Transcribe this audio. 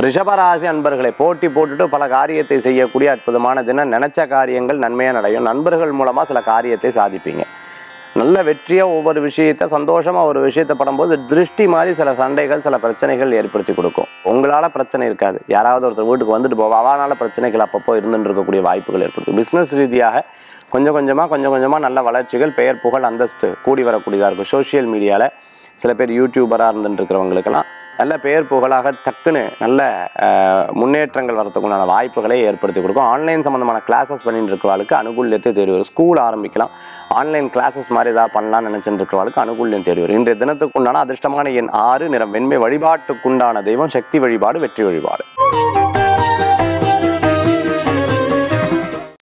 ரிஷபராசி அன்பர்களை போட்டி போட்டுட்டு பல காரியத்தை செய்யக்கூடிய அற்புதமான தினம் நினைச்ச காரியங்கள் நன்மையாக நடையும் நண்பர்கள் மூலமாக சில காரியத்தை சாதிப்பீங்க நல்ல வெற்றியாக ஒவ்வொரு விஷயத்த சந்தோஷமாக ஒரு விஷயத்தை படும்போது திருஷ்டி மாதிரி சில சண்டைகள் சில பிரச்சனைகள் ஏற்படுத்தி கொடுக்கும் உங்களால் பிரச்சனை இருக்காது யாராவது ஒருத்தர் வீட்டுக்கு வந்துட்டு போவா அவனால பிரச்சனைகள் அப்பப்போ இருந்துட்டு இருக்கக்கூடிய வாய்ப்புகள் ஏற்படுத்தும் பிஸ்னஸ் ரீதியாக கொஞ்சம் கொஞ்சமாக கொஞ்சம் கொஞ்சமாக நல்ல வளர்ச்சிகள் பெயர் புகழ் அந்தஸ்து கூடி வரக்கூடியதாக இருக்கும் சோஷியல் மீடியாவில் சில பேர் யூடியூபராக இருந்துட்டு இருக்கிறவங்களுக்கெல்லாம் நல்ல பெயர் புகழாக டக்குன்னு நல்ல அஹ், முன்னேற்றங்கள் வரதுக்குண்டான வாய்ப்புகளை ஏற்படுத்தி கொடுக்கும் ஆன்லைன் சம்மந்தமான கிளாஸஸ் பண்ணிட்டு இருக்கிறவளுக்கு அனுகூல்யத்தை தேடி வரும் ஸ்கூல் ஆரம்பிக்கலாம் ஆன்லைன் கிளாஸஸ் மாதிரி ஏதாவது பண்ணலாம்னு நினச்சிட்டு இருக்கிறவளுக்கு அனுகூல்யம் தேடி வரும் இன்றைய தினத்துக்கு உண்டான அதிர்ஷ்டமான எண் ஆறு நிறம் வெண்மை வழிபாட்டுக்குண்டான தெய்வம் சக்தி வழிபாடு வெற்றி வழிபாடு